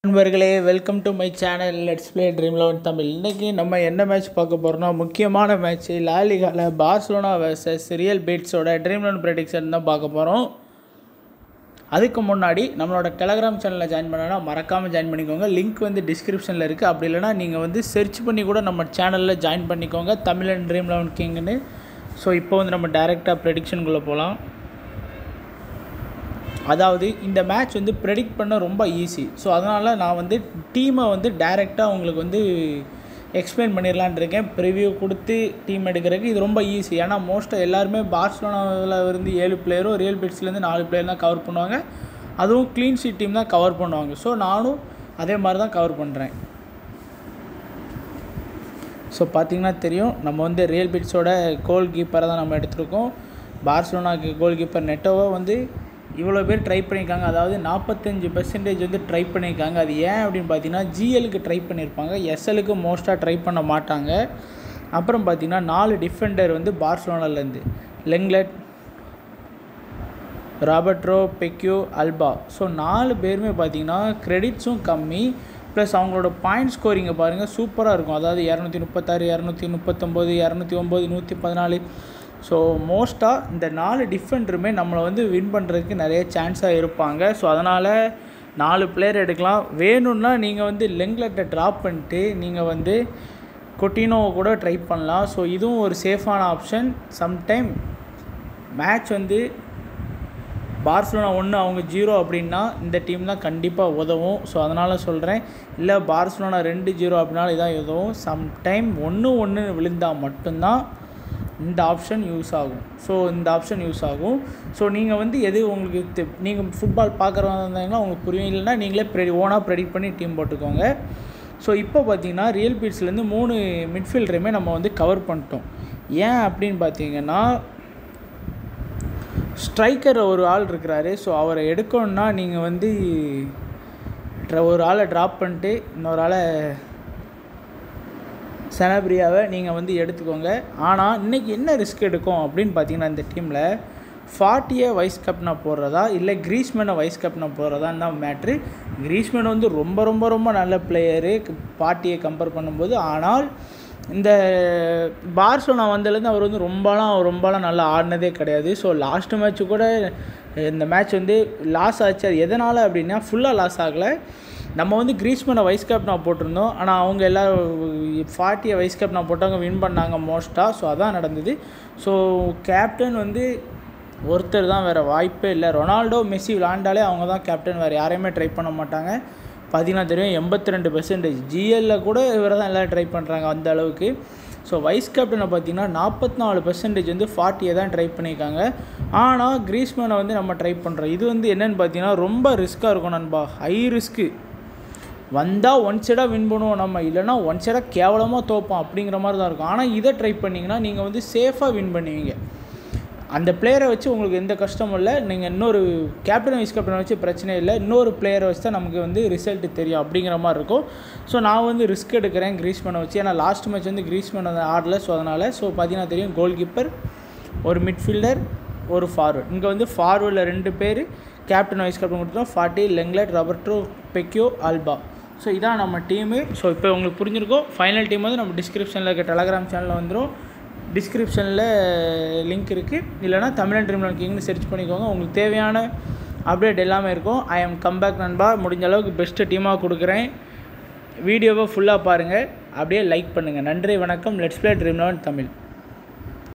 நண்பர்களே welcome to my channel let's play Dream Eleven Tamil இன்றைக்கி நம்ம என்ன மேட்ச் பார்க்க போகிறோம்னா முக்கியமான மேட்ச் லாலிகால பார்சலோனா வர்சஸ் ரியல் பீட்ஸோட ட்ரீம் லெவன் ப்ரெடிக்ஷன் தான் பார்க்க போகிறோம் அதுக்கு முன்னாடி நம்மளோட டெலகிராம் சேனலில் ஜாயின் பண்ணனா மறக்காமல் ஜாயின் பண்ணிக்கோங்க லிங்க் வந்து டிஸ்கிரிப்ஷனில் இருக்குது அப்படி இல்லைனா நீங்கள் வந்து செர்ச் பண்ணி கூட நம்ம சேனலில் ஜாயின் பண்ணிக்கோங்க தமிழ் அண்ட் ட்ரீம் லெவன் கிங்னு ஸோ இப்போ வந்து நம்ம டேரெக்டாக ப்ரெடிக்ஷனுக்குள்ளே போகலாம் அதாவது இந்த மேட்ச் வந்து ப்ரெடிக்ட் பண்ண ரொம்ப ஈஸி ஸோ அதனால் நான் வந்து டீமை வந்து டைரெக்டாக உங்களுக்கு வந்து எக்ஸ்பிளைன் பண்ணிடலான் இருக்கேன் ப்ரிவ்யூ கொடுத்து டீம் எடுக்கிறதுக்கு இது ரொம்ப ஈஸி ஏன்னா மோஸ்ட்டாக எல்லாருமே பார்சலோனாவில் இருந்து ஏழு பிளேயரும் ரியல் பிட்ஸ்லேருந்து நாலு பிளேயர் தான் கவர் பண்ணுவாங்க அதுவும் க்ளீன் ஷீட் டீம் தான் கவர் பண்ணுவாங்க ஸோ நானும் அதே மாதிரி தான் கவர் பண்ணுறேன் ஸோ பார்த்திங்கன்னா தெரியும் நம்ம வந்து ரியல் பிட்ஸோட கோல் கீப்பரை தான் நம்ம எடுத்திருக்கோம் பார்சலோனாக்கு கோல் கீப்பர் நெட்டோவை வந்து இவ்வளோ பேர் ட்ரை பண்ணியிருக்காங்க அதாவது நாற்பத்தஞ்சு பெர்சன்டேஜ் வந்து ட்ரை பண்ணியிருக்காங்க அது ஏன் அப்படின்னு பார்த்தீங்கன்னா ஜிஎலுக்கு ட்ரை பண்ணியிருப்பாங்க எஸ்எலுக்கு மோஸ்ட்டாக ட்ரை பண்ண மாட்டாங்க அப்புறம் பார்த்தீங்கன்னா நாலு டிஃபெண்டர் வந்து பார்சலோனாலேருந்து Lenglet Roberto Pique Alba so நாலு பேருமே பார்த்தீங்கன்னா க்ரெடிட்ஸும் கம்மி ப்ளஸ் அவங்களோட பாயிண்ட் ஸ்கோரிங்கை பாருங்கள் சூப்பராக இருக்கும் அதாவது இரநூத்தி முப்பத்தாறு இரநூத்தி முப்பத்தொம்போது இரநூத்தி ஒம்பது நூற்றி பதினாலு ஸோ மோஸ்ட்டாக இந்த நாலு டிஃபெண்டருமே நம்மளை வந்து வின் பண்ணுறதுக்கு நிறைய சான்ஸாக இருப்பாங்க ஸோ அதனால் நாலு பிளேயர் எடுக்கலாம் வேணும்னா நீங்கள் வந்து லெங்லெட்டை ட்ராப் பண்ணிட்டு நீங்கள் வந்து கொட்டினோவை கூட ட்ரை பண்ணலாம் ஸோ இதுவும் ஒரு சேஃபான ஆப்ஷன் சம்டைம் மேட்ச் வந்து பார்சலோனா ஒன்று அவங்க ஜீரோ அப்படின்னா இந்த டீம் தான் கண்டிப்பாக உதவும் ஸோ அதனால் சொல்கிறேன் இல்லை பார்சலோனா ரெண்டு ஜீரோ அப்படின்னாலும் இதான் உதவும் சம்டைம் ஒன்று ஒன்று விழுந்தால் மட்டும்தான் இந்த ஆப்ஷன் யூஸ் ஆகும் ஸோ இந்த ஆப்ஷன் யூஸ் ஆகும் ஸோ நீங்கள் வந்து எது உங்களுக்கு நீங்கள் ஃபுட்பால் பார்க்குறவங்க இருந்தாங்கன்னா உங்களுக்கு புரியும் இல்லைன்னா நீங்களே ப்ரெடி ஓனாக ப்ரெடிக்ட் பண்ணி டீம் போட்டுக்கோங்க ஸோ இப்போ பார்த்தீங்கன்னா ரியல் பீட்ஸ்லேருந்து மூணு மிட்ஃபீல்டருமே நம்ம வந்து கவர் பண்ணிட்டோம் ஏன் அப்படின்னு பார்த்தீங்கன்னா ஸ்ட்ரைக்கர் ஒரு ஆள் இருக்கிறாரு ஸோ அவரை எடுக்கணுன்னா நீங்கள் வந்து ஒரு ஆளை ட்ராப் பண்ணிட்டு இன்னொரு ஆளை செனப்ரியாவை நீங்கள் வந்து எடுத்துக்கோங்க ஆனால் இன்றைக்கி என்ன ரிஸ்க் எடுக்கும் அப்படின்னு பார்த்தீங்கன்னா இந்த டீமில் ஃபார்ட்டியை வைஸ் கப்னா போடுறதா இல்லை கிரீஸ்மேனை வைஸ் கப்னா போடுறதான்னு தான் மேட்ரு கிரீஸ்மேன் வந்து ரொம்ப ரொம்ப ரொம்ப நல்ல பிளேயரு பார்ட்டியை கம்பேர் பண்ணும்போது ஆனால் இந்த பார்சலோனா வந்ததுலேருந்து அவர் வந்து ரொம்பலாம் ரொம்பலாம் நல்லா ஆடினதே கிடையாது ஸோ லாஸ்ட்டு மேட்ச்சு கூட இந்த மேட்ச் வந்து லாஸ் ஆச்சு அது எதனால் அப்படின்னா ஃபுல்லாக லாஸ் ஆகலை நம்ம வந்து கிரீஸ்மேனை வைஸ் கேப் நான் போட்டிருந்தோம் ஆனால் அவங்க எல்லோரும் ஃபார்ட்டியை வைஸ் கேப் நான் போட்டவங்க வின் பண்ணாங்க மோஸ்ட்டாக ஸோ அதான் நடந்தது ஸோ கேப்டன் வந்து ஒருத்தர் தான் வேறு வாய்ப்பே இல்லை ரொனால்டோ மெஸ்ஸி விளாண்டாலே அவங்க தான் கேப்டன் வேறு யாரையுமே ட்ரை பண்ண மாட்டாங்க பார்த்தீங்கன்னா தெரியும் எண்பத்தி ரெண்டு பெர்சன்டேஜ் ஜிஎல்லில் கூட இவரை தான் எல்லோரும் ட்ரை பண்ணுறாங்க அந்த அளவுக்கு ஸோ வைஸ் கேப்டனை பார்த்தீங்கன்னா நாற்பத்தி நாலு பெர்சன்டேஜ் வந்து ஃபார்ட்டியை தான் ட்ரை பண்ணியிருக்காங்க ஆனால் கிரீஸ்மேனை வந்து நம்ம ட்ரை பண்ணுறோம் இது வந்து என்னென்னு பார்த்தீங்கன்னா ரொம்ப ரிஸ்க்காக இருக்கும் நண்பா ஹை ரிஸ்க்கு வந்தால் ஒன் சைடாக வின் பண்ணுவோம் நம்ம இல்லைனா ஒன் சைடாக கேவலமாக தோப்போம் அப்படிங்கிற மாதிரி தான் இருக்கும் ஆனால் இதை ட்ரை பண்ணிங்கன்னா நீங்கள் வந்து சேஃபாக வின் பண்ணுவீங்க அந்த பிளேயரை வச்சு உங்களுக்கு எந்த கஷ்டமும் இல்லை நீங்கள் இன்னொரு கேப்டன் வைஸ் கேப்டனை வச்சு பிரச்சனை இல்லை இன்னொரு பிளேயரை வச்சு தான் நமக்கு வந்து ரிசல்ட் தெரியும் அப்படிங்கிற மாதிரி இருக்கும் ஸோ நான் வந்து ரிஸ்க் எடுக்கிறேன் கிரீஸ்மேனை வச்சு ஏன்னா லாஸ்ட் மேட்ச் வந்து கிரீஸ்மேன் வந்து ஆடல ஸோ அதனால் ஸோ பார்த்தீங்கன்னா தெரியும் கோல் கீப்பர் ஒரு மிட்ஃபீல்டர் ஒரு ஃபார்வர்ட் இங்கே வந்து ஃபார்வர்டில் ரெண்டு பேர் கேப்டன் வைஸ் கேப்டன் கொடுத்தோம் ஃபார்ட்டி Lenglet Roberto Pique Alba so இதான் நம்ம டீமு ஸோ இப்போ உங்களுக்கு புரிஞ்சிருக்கோம் ஃபைனல் டீம் வந்து நம்ம டிஸ்கிரிப்ஷனில் இருக்க டெலகிராம் சேனலில் வந்துடும் டிஸ்கிரிப்ஷனில் லிங்க் இருக்குது இல்லைனா தமிழன் ட்ரீம் கிங்னு சர்ச் பண்ணிக்கோங்க உங்களுக்கு தேவையான அப்டேட் எல்லாமே இருக்கும் ஐ எம் கம்பேக் நண்பா முடிஞ்ச அளவுக்கு பெஸ்ட்டு டீமாக கொடுக்குறேன் வீடியோவை ஃபுல்லாக பாருங்கள் அப்படியே லைக் பண்ணுங்கள் நன்றி வணக்கம் let's play Dream Eleven Tamil